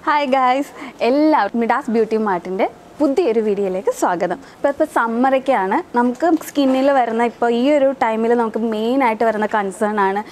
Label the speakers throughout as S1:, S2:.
S1: hi guys എല്ലാവർക്കും Midas beauty മാർട്ടിൻ്റെ പുതിയൊരു വീഡിയോയിലേക്ക് സ്വാഗതം ഇപ്പോൾ ഇപ്പോൾ സമ്മറൊക്കെയാണ് നമുക്ക് സ്കിന്നിൽ വരുന്ന ഇപ്പോൾ ഈ ഒരു ടൈമിൽ നമുക്ക് മെയിനായിട്ട് വരുന്ന കൺസേൺ ആണ്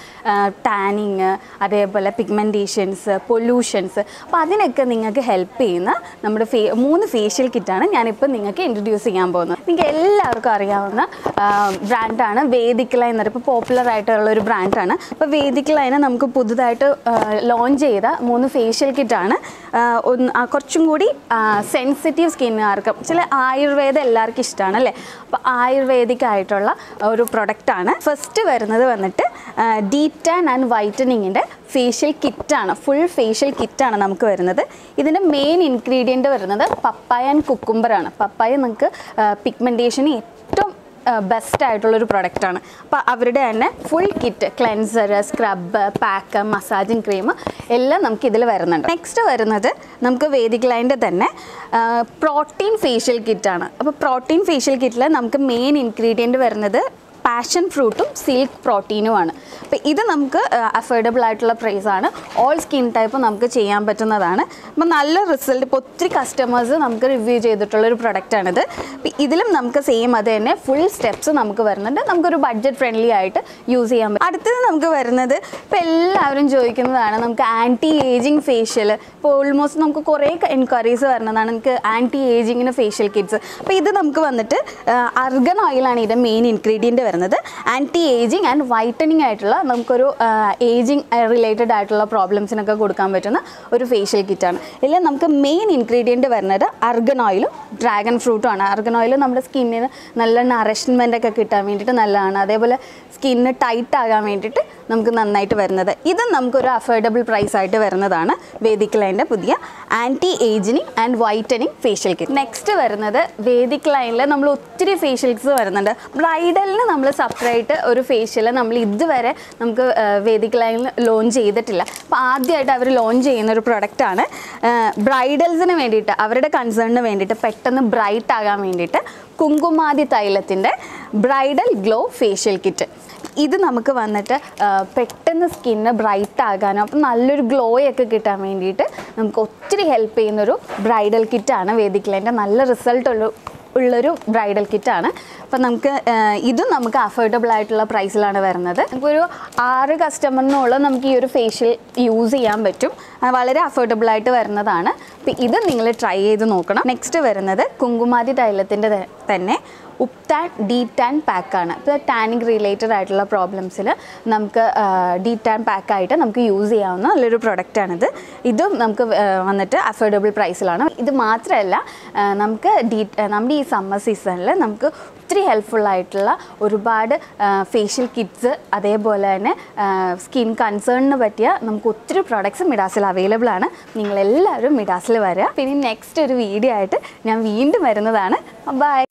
S1: ടാനിങ് അതേപോലെ പിഗ്മെൻറ്റേഷൻസ് പൊല്യൂഷൻസ് അപ്പോൾ അതിനൊക്കെ നിങ്ങൾക്ക് ഹെൽപ്പ് ചെയ്യുന്ന നമ്മുടെ ഫേ മൂന്ന് ഫേഷ്യൽ കിറ്റാണ് ഞാനിപ്പോൾ നിങ്ങൾക്ക് ഇൻട്രൊഡ്യൂസ് ചെയ്യാൻ പോകുന്നത് നിങ്ങൾക്ക് എല്ലാവർക്കും അറിയാവുന്ന ബ്രാൻഡാണ് വേദിക് ലൈൻ എന്നൊരു ഇപ്പോൾ പോപ്പുലർ ആയിട്ടുള്ള ഒരു ബ്രാൻഡാണ് അപ്പോൾ വേദിക് ലൈന് നമുക്ക് പുതുതായിട്ട് ലോഞ്ച് ചെയ്ത മൂന്ന് ഫേഷ്യൽ കിറ്റാണ് ഒന്ന് ആ, കുറച്ചും കൂടി സെൻസിറ്റീവ് സ്കിന്നുകാർക്ക് ചില ആയുർവേദം എല്ലാവർക്കും ഇഷ്ടമാണ് അല്ലേ അപ്പോൾ ആയുർവേദിക് ആയിട്ടുള്ള ഒരു പ്രൊഡക്റ്റാണ് ഫസ്റ്റ് വരുന്നത് വന്നിട്ട് ഡീപ് ടാൻ ആൻഡ് വൈറ്റനിങ്ങിൻ്റെ ഫേഷ്യൽ കിറ്റാണ് ഫുൾ ഫേഷ്യൽ കിറ്റാണ് നമുക്ക് വരുന്നത് ഇതിൻ്റെ മെയിൻ ഇൻഗ്രീഡിയൻറ്റ് വരുന്നത് പപ്പായ ആൻഡ് കുക്കുംബറാണ് പപ്പായ നമുക്ക് പിഗ്മെൻറ്റേഷന് ഏറ്റവും ബെസ്റ്റ് ആയിട്ടുള്ളൊരു പ്രൊഡക്റ്റാണ് അപ്പോൾ അവരുടെ തന്നെ full kit cleanser scrub pack massaging cream എല്ലാം നമുക്ക് ഇതിൽ വരുന്നുണ്ട് നെക്സ്റ്റ് വരുന്നത് നമുക്ക് വേദിക് ലൈൻ്റെ തന്നെ പ്രോട്ടീൻ ഫേഷ്യൽ കിറ്റാണ് അപ്പോൾ പ്രോട്ടീൻ ഫേഷ്യൽ കിറ്റിൽ നമുക്ക് മെയിൻ ഇൻഗ്രീഡിയൻറ്റ് വരുന്നത് പാഷൻ ഫ്രൂട്ടും സിൽക്ക് പ്രോട്ടീനുമാണ് അപ്പോൾ ഇത് നമുക്ക് അഫോർഡബിൾ ആയിട്ടുള്ള പ്രൈസാണ് ഓൾ സ്കിൻ ടൈപ്പ് നമുക്ക് ചെയ്യാൻ പറ്റുന്നതാണ് അപ്പോൾ നല്ല റിസൾട്ട് ഇപ്പോൾ ഒത്തിരി കസ്റ്റമേഴ്സ് നമുക്ക് റിവ്യൂ ചെയ്തിട്ടുള്ള ഒരു പ്രൊഡക്റ്റാണിത് അപ്പോൾ ഇതിലും നമുക്ക് സെയിം അത് തന്നെ ഫുൾ സ്റ്റെപ്സ് നമുക്ക് വരുന്നുണ്ട് നമുക്കൊരു ബഡ്ജറ്റ് ഫ്രണ്ട്ലി ആയിട്ട് യൂസ് ചെയ്യാൻ പറ്റും അടുത്തത് നമുക്ക് വരുന്നത് ഇപ്പോൾ എല്ലാവരും ചോദിക്കുന്നതാണ് നമുക്ക് ആൻറ്റി ഏജിങ് ഫേഷ്യൽ ഇപ്പോൾ ഓൾമോസ്റ്റ് നമുക്ക് കുറേ എൻക്വയറീസ് വരുന്നതാണ് നമുക്ക് ആൻറ്റി ഏജിങ്ങിന് ഫേഷ്യൽ കിറ്റ്സ് അപ്പോൾ ഇത് നമുക്ക് വന്നിട്ട് അർഗൻ ഓയിലാണ് ഇതിൻ്റെ മെയിൻ ഇൻഗ്രീഡിയൻറ്റ് വരുന്നത് ആൻറ്റി ഏജിങ് ആൻഡ് വൈറ്റനിങ് ആയിട്ടുള്ള നമുക്കൊരു ഏജിങ് റിലേറ്റഡ് ആയിട്ടുള്ള പ്രോബ്ലംസിനൊക്കെ കൊടുക്കാൻ പറ്റുന്ന ഒരു ഫേഷ്യൽ കിറ്റാണ് ഇതിൽ നമുക്ക് മെയിൻ ഇൻഗ്രീഡിയൻറ്റ് വരുന്നത് അർഗൻ ഓയിലും ഡ്രാഗൺ ഫ്രൂട്ടും ആണ് അർഗൻ ഓയിൽ നമ്മുടെ സ്കിന്നിന് നല്ല നറിഷ്മെൻ്റ് ഒക്കെ കിട്ടാൻ വേണ്ടിയിട്ട് നല്ലതാണ് അതേപോലെ സ്കിന്ന് ടൈറ്റ് ആകാൻ വേണ്ടിയിട്ട് നമുക്ക് നന്നായിട്ട് വരുന്നത് ഇത് നമുക്കൊരു അഫോർഡബിൾ പ്രൈസ് ആയിട്ട് വരുന്നതാണ് വേദിക് ലൈൻ്റെ പുതിയ anti ageing and whitening facial kit next വരുന്നത് വേദിക് ലൈനിൽ നമ്മൾ ഒത്തിരി ഫേഷ്യൽസ് വരുന്നുണ്ട് ബ്രൈഡലിന് നമ്മൾ സെപ്പറേറ്റ് ഒരു ഫേഷ്യൽ നമ്മൾ ഇതുവരെ നമുക്ക് വേദിക് ലൈനിൽ ലോഞ്ച് ചെയ്തിട്ടില്ല അപ്പോൾ ആദ്യമായിട്ട് അവർ ലോഞ്ച് ചെയ്യുന്ന ഒരു പ്രൊഡക്റ്റാണ് ബ്രൈഡൽസിന് വേണ്ടിയിട്ട് അവരുടെ കൺസേണിന് വേണ്ടിയിട്ട് പെട്ടെന്ന് ബ്രൈറ്റ് ആകാൻ വേണ്ടിയിട്ട് കുങ്കുമാതി തൈലത്തിൻ്റെ ബ്രൈഡൽ ഗ്ലോ ഫേഷ്യൽ കിറ്റ് ഇത് നമുക്ക് വന്നിട്ട് ആ, പെട്ടെന്ന് സ്കിന്ന് ബ്രൈറ്റ് ആകാനും അപ്പം നല്ലൊരു ഗ്ലോ ഒക്കെ കിട്ടാൻ വേണ്ടിയിട്ട് നമുക്ക് ഒത്തിരി ഹെൽപ്പ് ചെയ്യുന്നൊരു ബ്രൈഡൽ കിറ്റാണ് വേദിക്കിലേൻ്റെ നല്ല റിസൾട്ട് ഉള്ള ഉള്ളൊരു ബ്രൈഡൽ കിറ്റാണ് അപ്പം നമുക്ക് ആ, ഇതും നമുക്ക് അഫോർഡബിൾ ആയിട്ടുള്ള പ്രൈസിലാണ് വരുന്നത് നമുക്കൊരു ആറ് കസ്റ്റമറിനോളം നമുക്ക് ഈ ഒരു ഫേഷ്യൽ യൂസ് ചെയ്യാൻ പറ്റും ആ, വളരെ അഫോർഡബിൾ ആയിട്ട് വരുന്നതാണ് അപ്പം ഇത് നിങ്ങൾ ട്രൈ ചെയ്ത് നോക്കണം നെക്സ്റ്റ് വരുന്നത് കുങ്കുമാതി തൈലത്തിൻ്റെ തന്നെ ഉപ്താൻ ഡീ ടാൻ പാക്കാണ് ഇപ്പോൾ ടാനിങ് റിലേറ്റഡ് ആയിട്ടുള്ള പ്രോബ്ലംസിൽ നമുക്ക് ഡീ ടാൻ പാക്കായിട്ട് നമുക്ക് യൂസ് ചെയ്യാവുന്ന നല്ലൊരു പ്രൊഡക്റ്റാണിത് ഇതും നമുക്ക് ആ, വന്നിട്ട് അഫോർഡബിൾ പ്രൈസിലാണ് ഇത് മാത്രമല്ല ആ, നമുക്ക് ഡീ നമ്മുടെ ഈ സമ്മർ സീസണിൽ നമുക്ക് ഒത്തിരി ഹെൽപ്ഫുൾ ആയിട്ടുള്ള ഒരുപാട് ഫേഷ്യൽ കിറ്റ്സ് അതേപോലെ തന്നെ സ്കിൻ കൺസേണിന് പറ്റിയ നമുക്ക് ഒത്തിരി പ്രോഡക്ട്സ് മിഡാസിൽ അവൈലബിൾ ആണ് നിങ്ങളെല്ലാവരും മിഡാസിൽ വരിക പിന്നെ നെക്സ്റ്റ് ഒരു വീഡിയോ ആയിട്ട് ഞാൻ വീണ്ടും വരുന്നതാണ് ബൈ